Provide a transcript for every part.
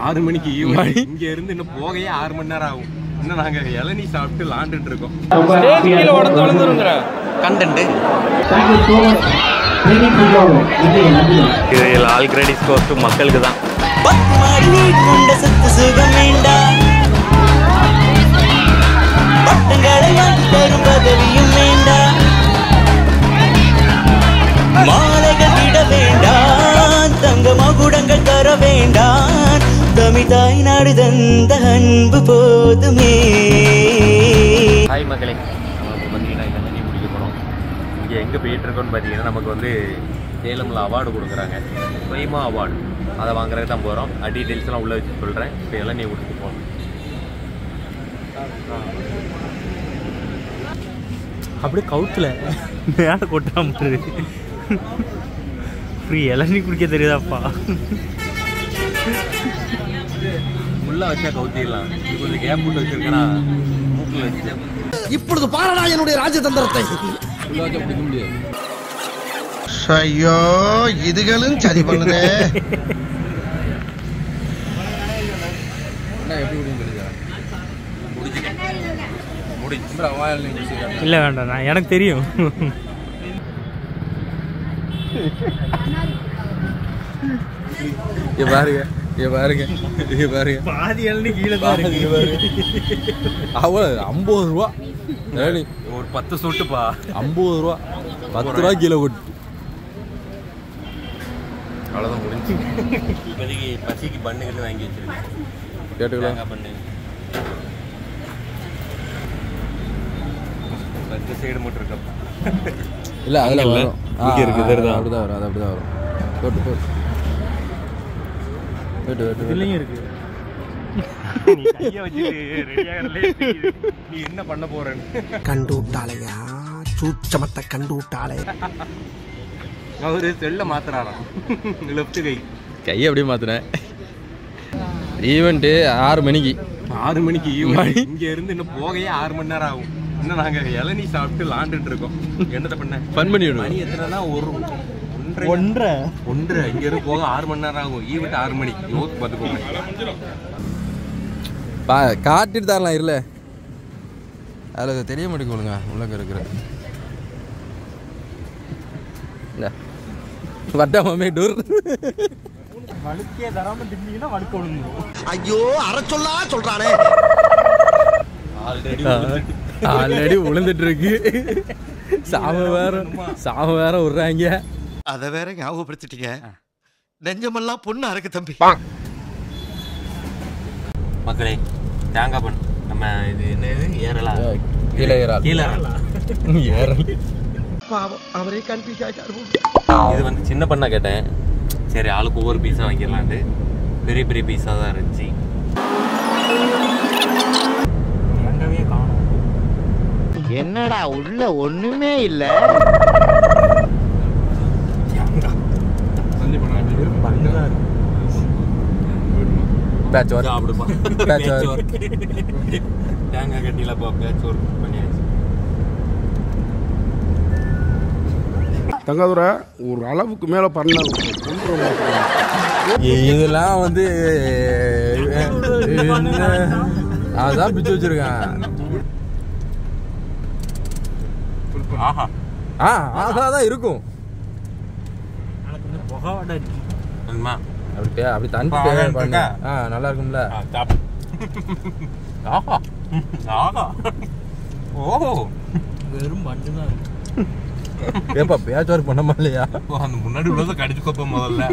ஆறு மணிக்கு ஈவினிங் இங்க இருந்து இன்னும் போகையே ஆறு மணி நேரம் ஆகும் இன்னும் நாங்க இளநீ சாப்பிட்டு லாண்டுட்டு இருக்கோம் ஸ்டேஜ் கீழே உடந்து விழுந்துருங்கிற content Thank you so much. Ready to go. Vijay நன்றி இது ஆல் கிரெடிட்ஸ் கோஸ் டு மக்களுக்கு தான் பத்து மாடி வீடு கொண்ட சொத்து சுகம் வேண்டாம் பட்டங்களை வாங்கி தரும் பதவியும் வேண்டாம் மாலைகள் விட வேண்டாம் தங்க மகுடங்கள் தர வேண்டாம் தமிழ் தாய் நாடு தந்த அன்பு போதுமே ஹாய் மக்களே நம்ம இப்போ பார்த்தீங்கன்னா இளநீ முடிக்க போகிறோம் இங்கே எங்கே போயிட்டு இருக்கோம்னு பார்த்தீங்கன்னா நமக்கு வந்து சேலமில் அவார்டு கொடுக்குறாங்க ஸ்வயமா அவார்டு அதை வாங்குறதுக்கு தான் போகிறோம் டீட்டெயில்ஸ்லாம் உள்ளே வச்சு சொல்கிறேன் இப்போ இளநீ கொடுத்து போகணும் அப்படியே கவுத்துல மேலே கொட்டாம ஃப்ரீ இளநீ குடிக்க தெரியுதாப்பா ஃபுல்லாக வச்சா கவுத்திடலாம் இது கொஞ்சம் கேப் போட்டு வச்சிருக்கேன்னா மூக்கில் வச்சு இப்பொழுது பாரடா என்னுடைய ராஜதந்திரத்தை ஐயோ இதுகளும் சரி பண்ணுதே இல்லை வேண்டாம் நான் எனக்கு தெரியும் இங்க பாருங்க இங்க பாருங்க இங்க பாருங்க பாதி இளநீ கீழே தான் இருக்கு அவ்வளோ ஐம்பது ரூபா ஏழு ஒரு பத்து சொட்டுப்பா ஐம்பது ரூபா பத்து ரூபா கிலோ கொட்டு அவ்வளோதான் முடிஞ்சு இப்போதைக்கு பசிக்கு பண்ணுங்கன்னு வாங்கி வச்சிருக்கேன் கேட்டுக்கலாம் தேங்காய் பண்ணு பத்து சைடு மட்டும் இருக்கப்பா இல்ல அதுல அங்க இல்ல. வரும் ஆ, இங்க இருக்கு, ஆ, தெரியுதா? அப்படிதான் வரும் அது அப்படிதான் வரும் போட்டு போட்டு போட்டு போட்டு இதுலயும் இருக்கு நீ கையை வச்சுட்டு ரெடியாகலே நீ என்ன பண்ண போறேன்னு கண்டு விட்டாளையா சூச்சமத்தை கண்டு விட்டாளே அவரு செல்ல மாத்துறாராம் லெஃப்ட் கை கையை அப்படியே மாத்தினேன் ஈவெண்ட்டு ஆறு மணிக்கு ஆறு மணிக்கு ஈவினிங் இங்க இருந்து இன்னும் போகையே ஆறு மணி நேரம் ஆகும் இன்னும் நாங்க இளநீ சாப்பிட்டு லாண்டுட்டு இருக்கோம் என்னத்த பண்ண ஃபன் பண்ணி விடுவோம் மணி எத்தனைனா ஒரு ஒன்றரை ஒன்றரை ஒன்றரை இங்க இருந்து போக ஆறு மணி நேரம் ஆகும் ஈவெண்ட் ஆறு மணிக்கு யோசிச்சு பார்த்துக்கோங்க பா காட்டிட்டு தரலாம் இல்ல அதில் தெரிய மாட்டேங்குதுங்க உள்ளக்க இருக்கிற இல்ல வட்டமாமே டூர் வழுக்கே தராம தின்னீங்கன்னா வழுக்க விழுந்துரும் ஐயோ அற சொல்லா சொல்றானே ஆல்ரெடி ஆல்ரெடி விழுந்துட்டு இருக்கு சாம வேற சாம வேற விடுறாங்க அத வேற ஞாபகப்படுத்திட்டீங்க நெஞ்சமெல்லாம் பொண்ணு அறக்கு தம்பி மக்களே தேங்காய் பண்ணு நம்ம இது என்னது ஏறலா கீழே ஏறால் கீழே ஏறல் பாவம் அவரே கன்ஃபியூஸ் ஆயிட்டாரு இது வந்து சின்ன பண்ணா கேட்டேன் சரி ஆளுக்கு ஒவ்வொரு பீஸா வாங்கிடலான்ட்டு பெரிய பெரிய பீஸா தான் இருந்துச்சு எங்கவே காணும் என்னடா உள்ள ஒண்ணுமே இல்ல பண்ணுதான் இருக்கு பேட்ச் ஒர்க் சாப்பிடுப்பா Patch Patch work. work. தேங்காய் கட்டிலப்பா பேட்ச் ஒர்க் பண்ணியாச்சு தங்காதுரை ஒரு அளவுக்கு மேல பண்ண இதெல்லாம் வந்து என்ன? அதான் பிச்சு வச்சிருக்கேன் ஆஹா ஆ அதான் இருக்கும் எனக்கு வந்து புகை வடை இருக்கு வேணுமா? அப்படி பே- அப்படி தண்ணி அப்ப தேவை அவன் பண்ணு. இருக்கா? ஆ நல்லா இருக்கும்ல ஆ, சாப்பிடு. ஆஹா ஆஹா ஓ வெறும் பண்ணு தான் இருக்கு ஏப்பா பேட்ச் ஒர்க் பண்ண இல்லையா ஓ, அந்த முன்னாடி உள்ளதை கடிச்சு கொப்ப முதல்ல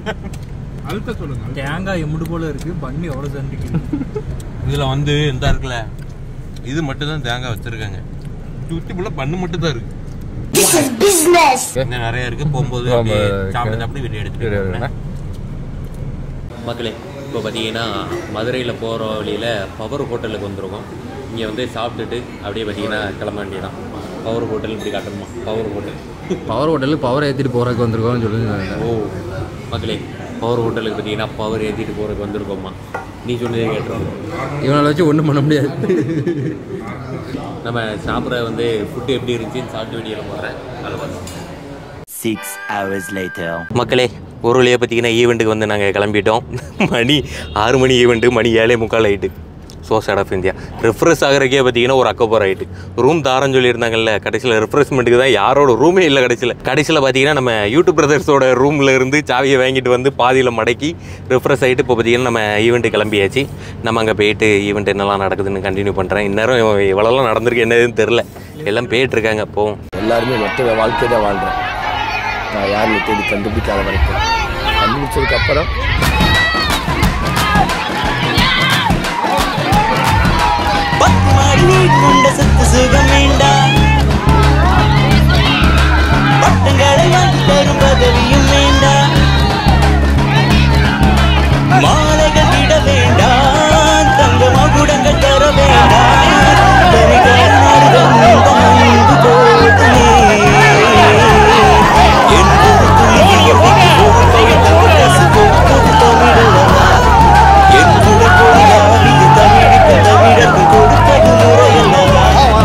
தேங்காய் எமுடு போல இருக்கு பண்ணி எவ்வளவு சண்டிக்கு இதுல வந்து இந்த இருக்குல்ல இது மட்டும் தான் தேங்காய் வச்சிருக்காங்க சுத்தி புள்ள பண்ணு மட்டும் தான் இருக்கு இன்னும் நிறைய இருக்கு போகும்போது ஆமா, அப்படியே okay. சாப்பிட்டு சாப்பிட்டு வெளியே எடுத்துட்டு போறேன். மக்களே இப்போ பார்த்தீங்கன்னா மதுரையில் போகிற வழியில் பவர் ஹோட்டலுக்கு வந்திருக்கோம் இங்கே வந்து சாப்பிட்டுட்டு அப்படியே பார்த்தீங்கன்னா கிளம்ப வேண்டியதான் பவர் ஹோட்டல் இப்படி காட்டணுமா பவர் ஹோட்டல் பவர் ஹோட்டலுக்கு பவர் ஏற்றிட்டு போகிறதுக்கு வந்திருக்கோம்னு சொல்லி ஓ மக்களே பவர் ஹோட்டலுக்கு பார்த்தீங்கன்னா பவர் ஏற்றிட்டு போகிறதுக்கு வந்திருக்கோம்மா நீ சொன்னதே கேட்டுருக்கோம் இவனை வச்சு ஒன்றும் பண்ண முடியாது நம்ம சாப்பிட்ற வந்து ஃபுட்டு எப்படி இருந்துச்சுன்னு சாப்பிட்டு வீடியோவில் போடுறேன் அதில் பார்த்தோம் Six hours later. மக்களே ஒரு வழியாக பார்த்தீங்கன்னா ஈவெண்ட்டுக்கு வந்து நாங்கள் கிளம்பிட்டோம் மணி ஆறு மணி ஈவெண்ட்டு மணி ஏழே முக்கால் ஆகிட்டு so side of India refresh ஆகிறக்கே பார்த்தீங்கன்னா ஒரு அக்கோபர் ஆகிட்டு ரூம் தாரன்னு சொல்லியிருந்தாங்கல்ல கடைசியில் ரெஃப்ரெஷ்மெண்ட்டுக்கு தான் யாரோட ரூமே இல்லை கடைசியில் கடைசியில் பார்த்தீங்கன்னா நம்ம யூடியூப் பிரதர்ஸோட ரூமில் இருந்து சாவியை வாங்கிட்டு வந்து பாதியில் மடக்கி ரெஃப்ரெஷ் ஆகிட்டு இப்போ பார்த்தீங்கன்னா நம்ம ஈவெண்ட்டு கிளம்பியாச்சு நம்ம அங்கே போயிட்டு ஈவெண்ட் என்னெல்லாம் நடக்குதுன்னு கண்டினியூ பண்ணுறேன் இந்நேரம் இவ்வளோலாம் நடந்திருக்கு என்னதுன்னு தெரில எல்லாம் போயிட்டுருக்காங்க போவோம் எல்லாருமே மொத்த வாழ்க்கை தான் வாழ்கிறேன் நான் யாருன்னு தேடி கண்டுபிடிக்காத வரைக்கும் கண்டுபிடிச்சதுக்கு அப்புறம் பத்து மாடி கொண்ட சொத்து சுகம் வேண்டாம் பட்டங்களை வாங்கி தரும் பதவியும் வேண்டாம் மாலைகள் விட வேண்டாம் தங்க மகுடங்கள் தர வேண்டாம் தரிகால் மாறுதல் இந்த அன்பு போதுமே என் ஒரு துளியை ஒரு பெயர் பசு போட்டது தமிழல்லவா என் குடக்கொடியாவிய தமிழுக்கு தமிழருக்கு கொடுப்பது முறையல்லவா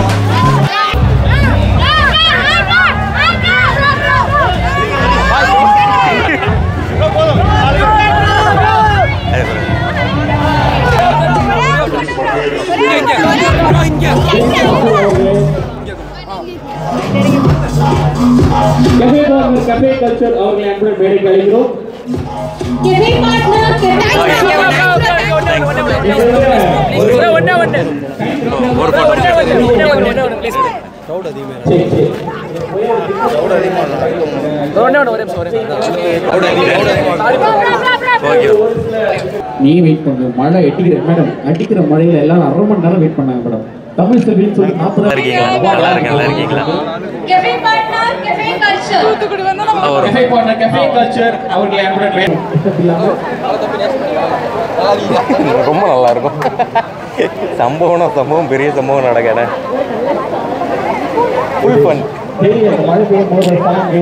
கஃபே பார்ட்னர் கஃபே கல்ச்சர் அவர்களை அன்புடன் மேடைக்கு அழைக்கிறோம் ஒரு சரி சரி ஓகே நீ வெயிட் பண்ணு மழை எட்டிக்கிற மேடம் அடிக்கிற மழையில எல்லாரும் அரை மணி நேரம் வெயிட் பண்ணாங்க மேடம் தமிழ் செல்வின்னு சொல்லி நல்லா இருக்கீங்களா நல்லா இருக்கேன் நல்லா இருக்கீங்களா Cafe partner, cafe culture. ஒரு கஃபே பார்ட்னர் கஃபே கல்ச்சர் அவர்களை அன்புடன் மேடை ரொம்ப நல்லா இருக்கும் சம்பவம்னா சம்பவம் பெரிய சம்பவம் நடக்கல ஃபுல் ஃபன் தெரியல இந்த மழை பெய்யும் போது சாங்கு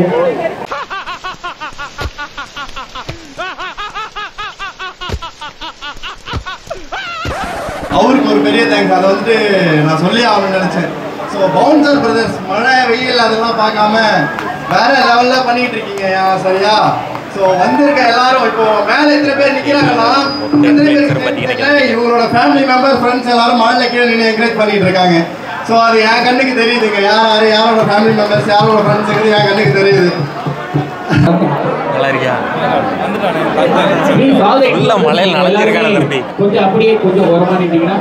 அவருக்கு ஒரு பெரிய தேங்க்ஸ் அதை வந்துட்டு நான் சொல்லி ஆகணும்னு நினச்சேன் ஸோ பவுன்சர் பிரதர்ஸ் மழை வெயில் அதெல்லாம் பார்க்காம வேற லெவலில் பண்ணிட்டு இருக்கீங்க ஏன் சரியா ஸோ வந்திருக்க எல்லாரும் இப்போ மேலே எத்தனை பேர் நிற்கிறாங்கன்னா எத்தனை பேர் தெரியல, இவங்களோட ஃபேமிலி மெம்பர் ஃப்ரெண்ட்ஸ் எல்லாரும் மழையில் கீழே நின்று என்கரேஜ் பண்ணிட்டு இருக்காங்க ஸோ அது என் கண்ணுக்கு தெரியுதுங்க யார் யார் யாரோட ஃபேமிலி மெம்பர்ஸ் யாரோட ஃப்ரெண்ட்ஸுங்கிறது என் கண்ணுக்கு தெரியுது நல்லா இருக்கியா ஃபுல்லா மழையில் நனைஞ்சிருக்கான தம்பி கொஞ்சம் அப்படியே கொஞ்சம் ஓரமா நின்னீங்கன்னா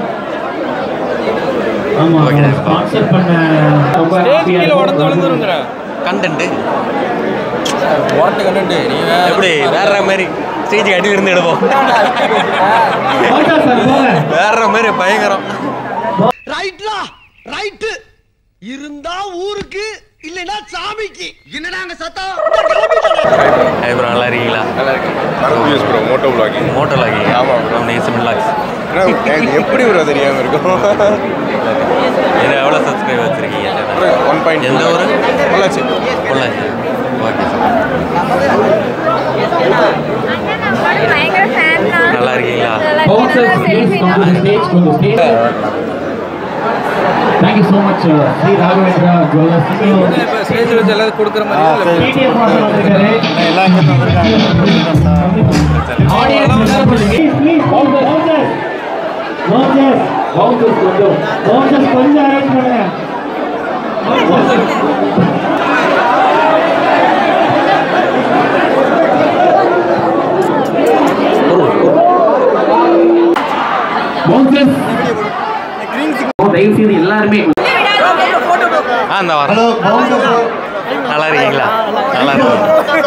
ஆமா ஸ்பான்சர் பண்ண ரொம்ப happy-ஆ இருக்கும். கண்டென்ட் ஓட்ட கண்டு நீங்க எப்படி வேற மாதிரி ஸ்டேஜ் அடி இருந்து எடுப்போம் போட்டா சார் போங்க வேற மாதிரி பயங்கரம் ரைட்லா ரைட்டு இருந்தா ஊருக்கு இல்லைன்னா சாமிக்கு என்னடா அங்க சத்தம் அப்புறம் நல்லா இருக்கீங்களா யூஸ் bro moto blogging moto logging ஆமாம் நேசம் லாக்ஸ் எப்படி ப்ரோ தெரியாம இருக்கும் இது எவ்வளோ சப்ஸ்கிரைப் வச்சிருக்கீங்க ஒன் பாயிண்ட் எந்த ஊர் பொள்ளாச்சி பொள்ளாச்சி ஓகே பயங்கர fan தான். நல்லா இருக்கீங்களா Bouncers, please come to the stage, கொஞ்சம் stage. Thank you so much, uh, Sri Raghavendra jewellers. இப்போ ஸ்டேஜில் வச்சு எல்லாரும் கொடுக்குற மாதிரி இல்லை TTF மாஸ்டர் வந்திருக்காரு. Audience எல்லாரும் கொஞ்சம் please, please, bouncers, bouncers. Bouncers, bouncers கொஞ்சம். Bouncers கொஞ்சம் arrange பண்ணுங்க. Bouncers. தயவு செய்து எல்லாருமே ஆ இந்த வரேன் ஹலோ பவுன்சர் நல்லா இருக்கீங்களா நல்லா இருக்கும்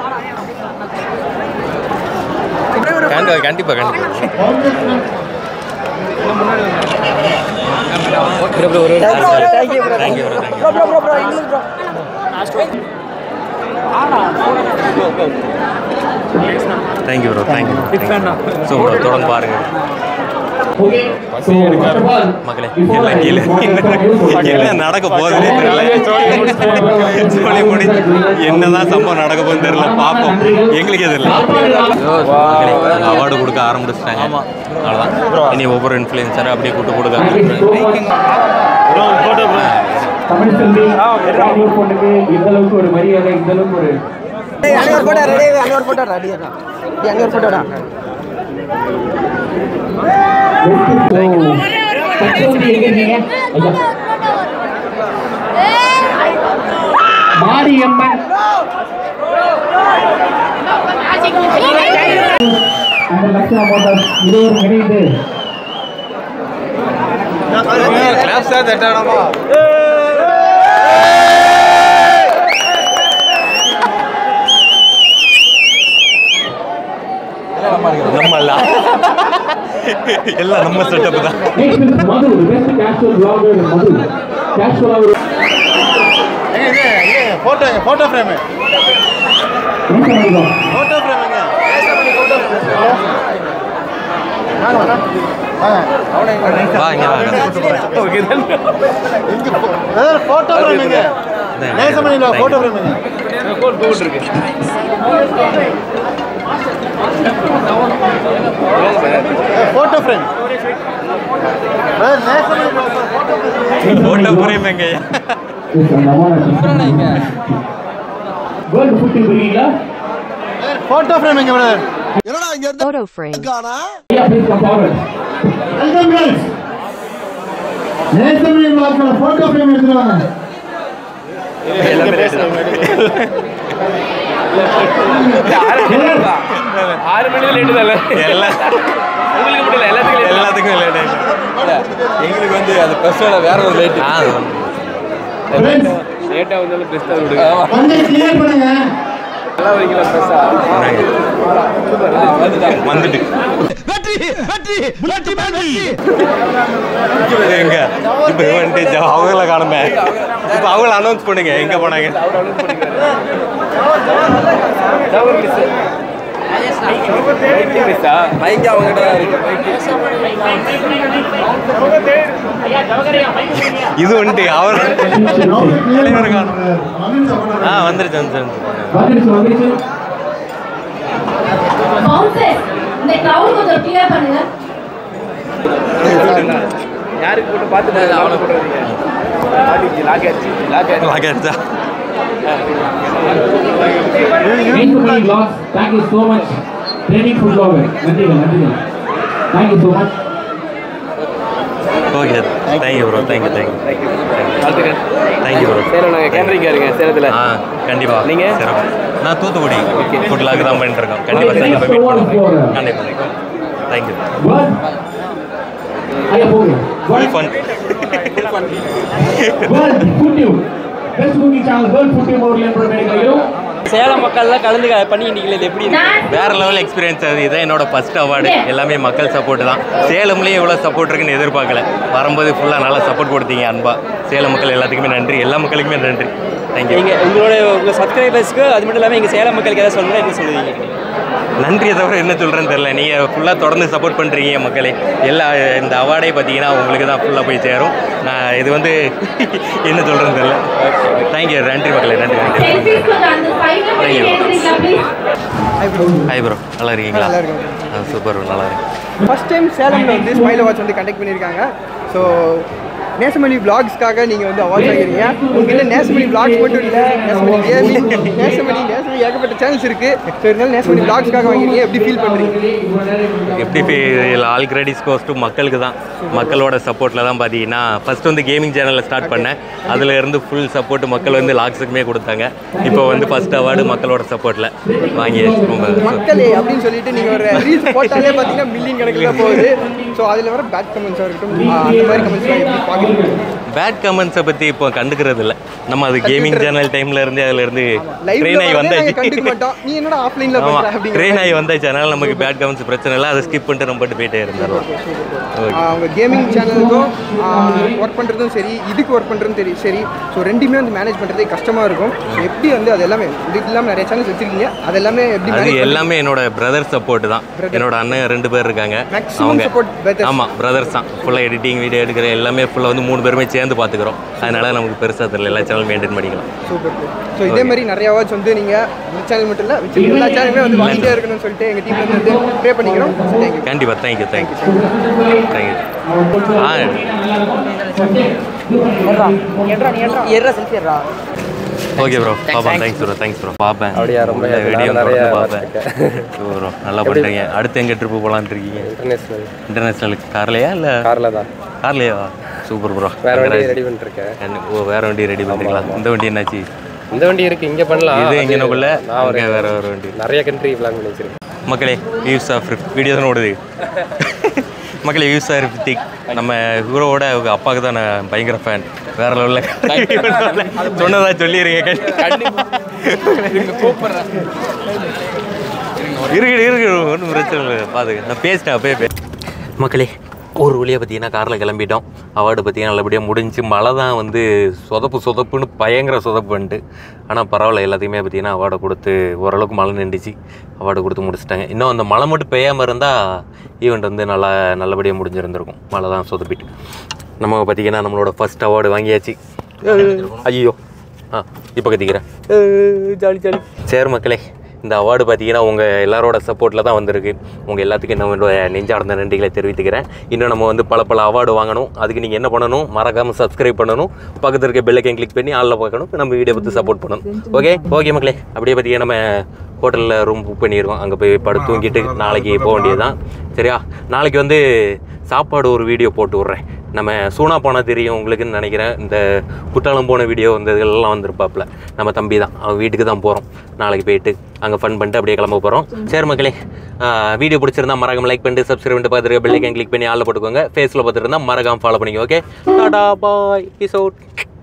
கண்டிப்பா கண்டிப்பா கண்டிப்பா thank you thank you bro thank you so bro தொடர்ந்து பாருங்க Okay, so first of all, மக்களே before எல்லாம் I- கீழே before I- என்ன நடக்க போகுதுன்னே தெரியல சொல்லி முடி என்னதான் சம்பவம் நடக்க போகுதுன்னு தெரியல பார்ப்போம் எங்களுக்கே தெரியல அவார்டு கொடுக்க ஆரம்பிச்சிட்டாங்க அவ்வளோதான் இனி ஒவ்வொரு இன்ஃப்ளூயன்சரும் அப்படியே கூட்டு கொடுக்க தமிழ் செல்வி ராகுல் பொண்ணுக்கு இந்த அளவுக்கு ஒரு மரியாதை இந்த அளவுக்கு ஒரு அங்கே ஒரு போட்டோ ரெடி அங்கே ஒரு போட்டோ ரெடி அங்கே ஒரு போட்டோடா மாரியம்மன் அந்த லட்சண மோட்டார்ஸ் இருவரும் இணைந்து கிளாப்ஸ் தான் தட்டானமா நம்மள எல்லாம் நம்ம செட்டப் தான் Next is Madhu best casual blogger Madhu casual அவர் photo photo frame photo frame எங்க வா இங்க வாங்க போட்டோ ஃப்ரேம் எங்க நேசமணியில் போட்டோ ஃப்ரேம் எங்க போட்டோ ஃப்ரேம் போட்டோ புரியுமேங்க வேர்ல்டு ஃபுட் இருக்கீங்களா போட்டோ ஃப்ரேம் எங்க பிரதர் என்னடா இங்க இருந்து Photo frame. காணா ஐயா please come forward welcome guys Nesamani பிளாக்ல போட்டோ ஃப்ரேம் எடுத்துருவாங்க ஆறு மணி லேட்டு தான் எல்லாம் உங்களுக்கு மட்டும் இல்லை எல்லாத்துக்கும் எல்லாத்துக்கும் லேட் எங்களுக்கு வந்து அது ப்ரெஸ்ஸோட வேற ஒரு லேட்டு ஃப்ரெண்ட்ஸ் லேட்டாக வந்தாலும் ப்ரெஸ் தான் விடுங்க கொஞ்சம் கிளியர் பண்ணுங்க நல்லா வைக்கலாம் ப்ரெஸ்ஸா வந்துட்டு வெற்றி வெற்றி வெற்றி வெற்றி எங்க இப்ப வந்துட்டு அவங்கள காணுமே இப்ப அவங்கள அனௌன்ஸ் பண்ணுங்க எங்க போனாங்க மைக் அவங்ககிட்ட தான் இருக்கு இது வந்துட்டு அவர் தலைவர் காணும் ஆ வந்துருச்சு வந்துருச்சு வந்துருச்சு வந்துருச்சு Bouncers, இந்த crowd கொஞ்சம் clear பண்ணுங்க யாருக்கு போட்டு பார்த்துட்டு அவனை போட்டுறீங்க ஆடிச்சு லாக் ஆச்சு லாக் ஆச்சு லாக் ஆயிடுச்சா Nesamani vlogs thank you so much training food vlogger நன்றிகள் நன்றிகள் thank you so much okay thank you bro thank you thank you வாழ்த்துக்கள் தேங்க்யூ ப்ரோ சேலம் நாங்கள் கேண்டரிங்காக இருங்க சேலத்தில் ஆ கண்டிப்பா நீங்க? சிறப்பு நான் தூத்துக்குடி ஃபுட் லாக் தான் பண்ணிட்டு இருக்கோம் கண்டிப்பா சேர்ந்து போய் மீட் பண்ணுறேன் கண்டிப்பா தேங்க்யூ வேர்ல்ட் ஐயா போங்க full fun world food news best cooking channel world food news அவர்கள் என்று நினைக்கிறோம் சேலம் மக்கள்லாம் கலந்து பண்ணிக்கிட்டீங்களே இது எப்படி இருக்கு வேற லெவல் எக்ஸ்பீரியன்ஸ் அது இதான் என்னோட ஃபர்ஸ்ட் அவார்டு எல்லாமே மக்கள் சப்போர்ட் தான் சேலம்லேயே எவ்வளோ சப்போர்ட் இருக்குன்னு எதிர்பார்க்கல வரும்போது ஃபுல்லாக நல்லா சப்போர்ட் கொடுத்தீங்க அன்பா சேலம் மக்கள் எல்லாத்துக்குமே நன்றி எல்லா மக்களுக்குமே நன்றி தேங்க்யூ நீங்க உங்களோட உங்க சப்ஸ்கிரைபர்ஸ்க்கு அது மட்டும் இல்லாமல் எங்கள் சேலம் மக்களுக்கு ஏதாவது சொல்லணும் என்ன சொல்லுவீங்க நன்றியை தவிர என்ன சொல்கிறேன்னு தெரில நீங்கள் ஃபுல்லாக தொடர்ந்து சப்போர்ட் பண்ணுறீங்க மக்களே எல்லா இந்த அவார்டே பார்த்தீங்கன்னா உங்களுக்கு தான் ஃபுல்லாக போய் சேரும் நான் இது வந்து என்ன சொல்கிறேன்னு தெரில தேங்க்யூ நன்றி மக்களே நன்றி நன்றி Selfies கொஞ்சம் அந்த side ல போய் எடுத்துறீங்களா please? ஹாய் ப்ரோ நல்லா இருக்கீங்களா ஆ சூப்பர் நல்லா இருக்கேன் ஃபர்ஸ்ட் டைம் சேலமில் வந்து ஸ்மைல் அவார்ட்ஸ் வந்து கண்டக்ட் பண்ணியிருக்காங்க ஸோ நேசமணி vlogsக்காக நீங்கள் வந்து அவார்ட்ஸ் வாங்கிறீங்க உங்ககிட்ட நேசமணி vlogs மட்டும் இல்லை நேசமணி கேமிங் நேசமணி நேசமணி ஏகப்பட்ட சேனல்ஸ் இருக்குது ஸோ இருந்தாலும் நேசமணி vlogsக்காக வாங்கிறீங்க எப்படி ஃபீல் பண்ணுறீங்க எப்படி ஆல் கிரெடிட்ஸ் கோஸ் டு மக்களுக்கு தான் மக்களோட சப்போர்ட்டில் தான் பார்த்தீங்கன்னா ஃபர்ஸ்ட் வந்து கேமிங் சேனலில் ஸ்டார்ட் பண்ணேன் அதில் இருந்து ஃபுல் சப்போர்ட் மக்கள் வந்து லாக்ஸுக்குமே கொடுத்தாங்க இப்போ வந்து ஃபர்ஸ்ட் அவார்டு மக்களோட சப்போர்ட்டில் வாங்கி ரொம்ப மக்களே அப்படின்னு சொல்லிட்டு நீங்கள் ஒரு ரீல்ஸ் போட்டாலே பார்த்தீங்கன்னா மில்லியன் கணக்கில் தான் போகுது ஸோ அதில் வர பேட் கமெண்ட்ஸாக இருக்கட்டும் ஆ, அந்த மாதிரி கமெண்ட்ஸ்லாம் எப்படி பார்க்குறீங்க பேட் கமெண்ட்ஸை பற்றி இப்போ கண்டுக்கிறது இல்லை நம்ம அது கேமிங் சேனல் டைம்ல இருந்து அதுல இருந்து ட்ரெயின் ஆகி லைவ்ல கண்டுக்க வந்தாச்சு மாட்டோம் நீ என்னடா ஆஃப்லைனில் ஆமாம் பண்ணுற அப்படிங்கிற ட்ரெயின் ஆகி வந்தாச்சு அதனால நமக்கு பேட் கமெண்ட்ஸ் பிரச்சனை இல்லை அதை ஸ்கிப் பண்ணிட்டு நம்ம பாட்டு போயிட்டே இருந்தாலும் ஓகே அவங்க கேமிங் சேனலுக்கும் ஒர்க் பண்ணுறதும் சரி இதுக்கு ஒர்க் பண்ணுறதும் சரி சரி ஸோ ரெண்டுமே வந்து மேனேஜ் பண்ணுறதே கஷ்டமாக இருக்கும் எப்படி வந்து அது எல்லாமே இது இல்லாமல் நிறைய சேனல்ஸ் வச்சிருக்கீங்க அது எல்லாமே எப்படி அது மேனேஜ் எல்லாமே என்னோட பிரதர் சப்போர்ட் தான் என்னோட அண்ணன் ரெண்டு பேர் இருக்காங்க Maximum support brothers. ஆமா பிரதர்ஸ் தான் ஃபுல்லாக எடிட்டிங் வீடியோ எடுக்கிற எல்லாமே ஃபுல்லாக வந்து மூணு பேருமே சேர்ந்து பார்த்துக்கிறோம் அதனால நமக்கு பெருசாக தெரியல எல்லா சேனலும் மெயின்டைன் பண்ணிக்கலாம் சூப்பர் ஸோ இதே மாதிரி நிறைய அவார்ட்ஸ் வந்து நீங்கள் இந்த சேனல் மட்டும் இல்லை வச்சு எல்லா சேனலுமே வந்து வாங்கிட்டே இருக்கணும்னு சொல்லிட்டு எங்கள் டீம்ல இருந்து ப்ரே பண்ணிக்கிறோம் தேங்க்யூ கண்டிப்பா தேங்க்யூ தேங்க்யூ தேங்க்யூ ஆ எட்ரா செல்ஃபி எட்ரா ஓகே ப்ரோ பாப்பேன் தேங்க்ஸ் ப்ரோ தேங்க்ஸ் ப்ரோ பார்ப்பேன் அப்படியா, ரொம்ப உள்ள happy. வீடியோ நான் நிறைய தொடர்ந்து பார்ப்பேன் பார்த்திருக்கேன். ப்ரோ நல்லா எப்படி- பண்ணுறீங்க அடுத்து எங்கே ட்ரிப்பு போகலான்னு இருக்கீங்க இன்டர்நேஷனல் இன்டர்நேஷ்னலுக்கு கார்லையா இல்லை காரில் தான் கார்லையா சூப்பர் ப்ரோ வேற வண்டி ரெடி பண்ணிருக்கேன் ஓ வேற வண்டி ரெடி பண்ணுறீங்களா இந்த வண்டி என்னாச்சு இந்த வண்டி இருக்கு இங்க பண்ணலாம் இது அது எங்கனக்குள்ள நான் ஒரு அங்கே வேற ஒரு வண்டி நிறைய கண்ட்ரி பிளான் பண்ணி வச்சிருக்கேன் மக்களே யூஸ் ஆஃப் வீடியோ தான் ஓடுது மக்களே யூஸ் ஆர் ரித்திக் நம்ம ஹீரோவோட அவங்க அப்பாவுக்கு தான் நான் பயங்கர ஃபேன் வேற லெவலில் சொன்னதா சொல்லிடுங்க இருக்கு இருக்கு ஒன்றும் பிரச்சனை இல்லை பார்த்துக்க நான் பேசிட்டேன் அப்பயே பே மக்களே ஒரு வழியாக பார்த்தீங்கன்னா காரில் கிளம்பிட்டோம் அவார்டு பார்த்தீங்கன்னா நல்லபடியாக முடிஞ்சு மழை தான் வந்து சொதப்பு சொதப்புன்னு பயங்கர சொதப்பு வந்துட்டு ஆனால் பரவாயில்ல எல்லாத்தையுமே பார்த்தீங்கன்னா அவார்டை கொடுத்து ஓரளவுக்கு மழை நின்றுச்சு அவார்டு கொடுத்து முடிச்சிட்டாங்க இன்னும் அந்த மழை மட்டும் பெய்யாமல் இருந்தால் ஈவெண்ட் வந்து நல்லா நல்லபடியாக முடிஞ்சிருந்திருக்கும் மழை தான் சொதப்பிட்டு நம்ம பார்த்தீங்கன்னா நம்மளோட ஃபர்ஸ்ட் அவார்டு வாங்கியாச்சு ஐயோ ஆ இப்போ கத்திக்கிறேன் ஜாலி ஜாலி சரி மக்களே இந்த அவார்டு பார்த்தீங்கன்னா உங்கள் எல்லாரோட சப்போர்ட்டில் தான் வந்திருக்கு உங்கள் எல்லாத்துக்கும் என்னோட நெஞ்சார்ந்த நன்றிகளை தெரிவித்துக்கிறேன் இன்னும் நம்ம வந்து பல பல அவார்டு வாங்கணும் அதுக்கு நீங்கள் என்ன பண்ணணும் மறக்காமல் சப்ஸ்கிரைப் பண்ணணும் பக்கத்தில் இருக்க பெல்லைக்கன் கிளிக் பண்ணி ஆளில் பார்க்கணும் நம்ம வீடியோ பார்த்து சப்போர்ட் பண்ணணும் ஓகே ஓகே மக்களே அப்படியே பார்த்தீங்கன்னா நம்ம ஹோட்டலில் ரூம் புக் பண்ணியிருக்கோம் அங்கே போய் படுத்து தூங்கிட்டு நாளைக்கு போக வேண்டியது தான் சரியா நாளைக்கு வந்து சாப்பாடு ஒரு வீடியோ போட்டு விட்றேன் நம்ம சூனா போனால் தெரியும் உங்களுக்குன்னு நினைக்கிறேன் இந்த குற்றாலம் போன வீடியோ இந்த இதெல்லாம் வந்திருப்பாப்புல நம்ம தம்பி தான் அவன் வீட்டுக்கு தான் போகிறோம் நாளைக்கு போயிட்டு அங்கே ஃபன் பண்ணிட்டு அப்படியே கிளம்ப போகிறோம் சரி மக்களே வீடியோ பிடிச்சிருந்தா மறக்காம லைக் பண்ணிட்டு சப்ஸ்கிரைப் பண்ணிட்டு பார்த்துருக்க பெல்லைக்கன் கிளிக் பண்ணி ஆளில் போட்டுக்கோங்க ஃபேஸில் பார்த்துருந்தா மறக்காம ஃபாலோ பண்ணிக்கோ okay tata bye peace out